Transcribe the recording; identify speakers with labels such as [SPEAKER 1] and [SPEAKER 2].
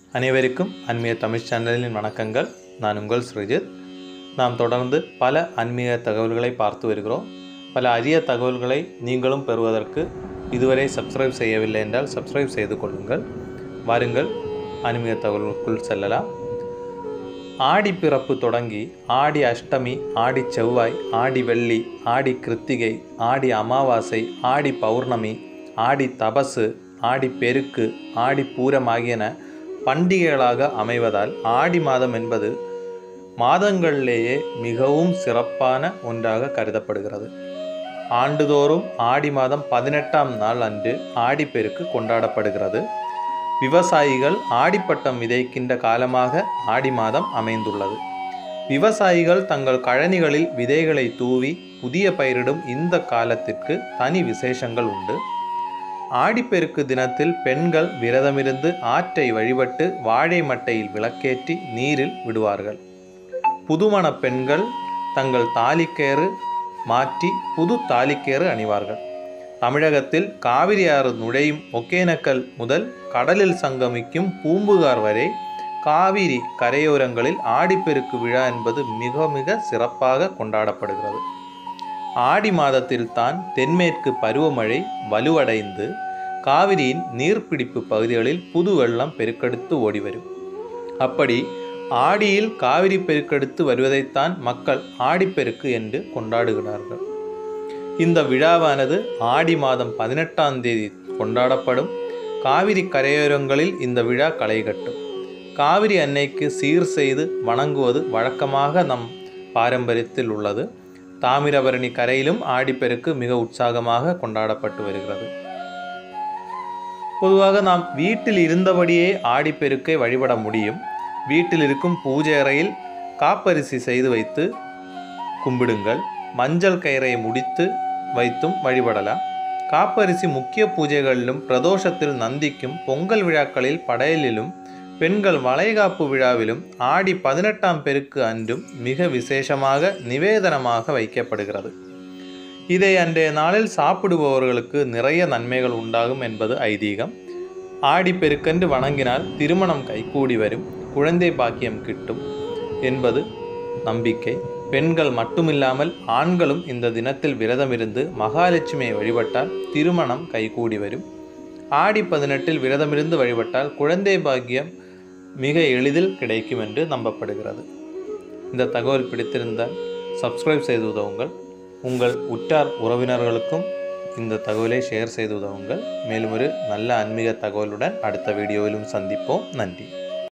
[SPEAKER 1] அனைவருக்கும் அன்மீக தமிழ் சேனலின் வணக்கங்கள் நான் உங்கள் ஸ்ரிஜித் நாம் தொடர்ந்து பல ஆன்மீக தகவல்களை பார்த்து வருகிறோம் பல அரிய தகவல்களை நீங்களும் பெறுவதற்கு இதுவரை சப்ஸ்கிரைப் செய்யவில்லை என்றால் சப்ஸ்கிரைப் செய்து கொள்ளுங்கள் வாருங்கள் ஆன்மீக தகவலுக்குள் செல்லலாம் ஆடி பிறப்பு தொடங்கி ஆடி அஷ்டமி ஆடி செவ்வாய் ஆடி வெள்ளி ஆடி கிருத்திகை ஆடி அமாவாசை ஆடி பௌர்ணமி ஆடி தபசு ஆடி பெருக்கு ஆடி பூரம் ஆகியன பண்டிகைகளாக அமைவதால் ஆடி மாதம் என்பது மாதங்களிலேயே மிகவும் சிறப்பான ஒன்றாக கருதப்படுகிறது ஆண்டுதோறும் ஆடி மாதம் பதினெட்டாம் நாள் அன்று ஆடிப்பெருக்கு கொண்டாடப்படுகிறது விவசாயிகள் ஆடிப்பட்டம் விதைக்கின்ற காலமாக ஆடி மாதம் அமைந்துள்ளது விவசாயிகள் தங்கள் கழனிகளில் விதைகளை தூவி புதிய பயிரிடும் இந்த காலத்திற்கு தனி விசேஷங்கள் உண்டு ஆடிப்பெருக்கு தினத்தில் பெண்கள் விரதமிருந்து ஆற்றை வழிபட்டு வாழை மட்டையில் விளக்கேற்றி நீரில் விடுவார்கள் புதுமண பெண்கள் தங்கள் தாலிக்கேறு மாற்றி புது தாலிக்கேறு அணிவார்கள் தமிழகத்தில் காவிரி ஆறு நுழையும் ஒகேனக்கல் முதல் கடலில் சங்கமிக்கும் பூம்புகார் வரை காவிரி கரையோரங்களில் ஆடிப்பெருக்கு விழா என்பது மிக மிக சிறப்பாக கொண்டாடப்படுகிறது ஆடி மாதத்தில் தான் தென்மேற்கு பருவமழை வலுவடைந்து காவிரியின் நீர்பிடிப்பு பகுதிகளில் புது வெள்ளம் பெருக்கெடுத்து ஓடிவரும் அப்படி ஆடியில் காவிரி பெருக்கெடுத்து வருவதைத்தான் மக்கள் ஆடிப்பெருக்கு என்று கொண்டாடுகிறார்கள் இந்த விழாவானது ஆடி மாதம் பதினெட்டாம் தேதி கொண்டாடப்படும் காவிரி கரையோரங்களில் இந்த விழா களைகட்டும் காவிரி அன்னைக்கு சீர் செய்து வணங்குவது வழக்கமாக நம் பாரம்பரியத்தில் உள்ளது தாமிரபரணி கரையிலும் ஆடிப்பெருக்கு மிக உற்சாகமாக கொண்டாடப்பட்டு வருகிறது பொதுவாக நாம் வீட்டில் இருந்தபடியே ஆடிப்பெருக்கை வழிபட முடியும் வீட்டில் இருக்கும் பூஜை அறையில் காப்பரிசி செய்து வைத்து கும்பிடுங்கள் மஞ்சள் கயிறை முடித்து வைத்தும் வழிபடலாம் காப்பரிசி முக்கிய பூஜைகளிலும் பிரதோஷத்தில் நந்திக்கும் பொங்கல் விழாக்களில் படையலிலும் பெண்கள் வளைகாப்பு விழாவிலும் ஆடி பதினெட்டாம் பெருக்கு அன்றும் மிக விசேஷமாக நிவேதனமாக வைக்கப்படுகிறது இதை அன்றைய நாளில் சாப்பிடுபவர்களுக்கு நிறைய நன்மைகள் உண்டாகும் என்பது ஐதீகம் ஆடி பெருக்கென்று வணங்கினால் திருமணம் கைகூடி வரும் குழந்தை பாக்கியம் கிட்டும் என்பது நம்பிக்கை பெண்கள் மட்டுமில்லாமல் ஆண்களும் இந்த தினத்தில் விரதமிருந்து மகாலட்சுமியை வழிபட்டால் திருமணம் கைகூடி வரும் ஆடி பதினெட்டில் விரதமிருந்து வழிபட்டால் குழந்தை பாக்கியம் மிக எளிதில் கிடைக்கும் என்று நம்பப்படுகிறது இந்த தகவல் பிடித்திருந்தால் சப்ஸ்கிரைப் செய்து உதவுங்கள் உங்கள் உற்றார் உறவினர்களுக்கும் இந்த தகவலை ஷேர் செய்து உதவுங்கள் மேலும் ஒரு நல்ல ஆன்மீக தகவலுடன் அடுத்த வீடியோவிலும் சந்திப்போம் நன்றி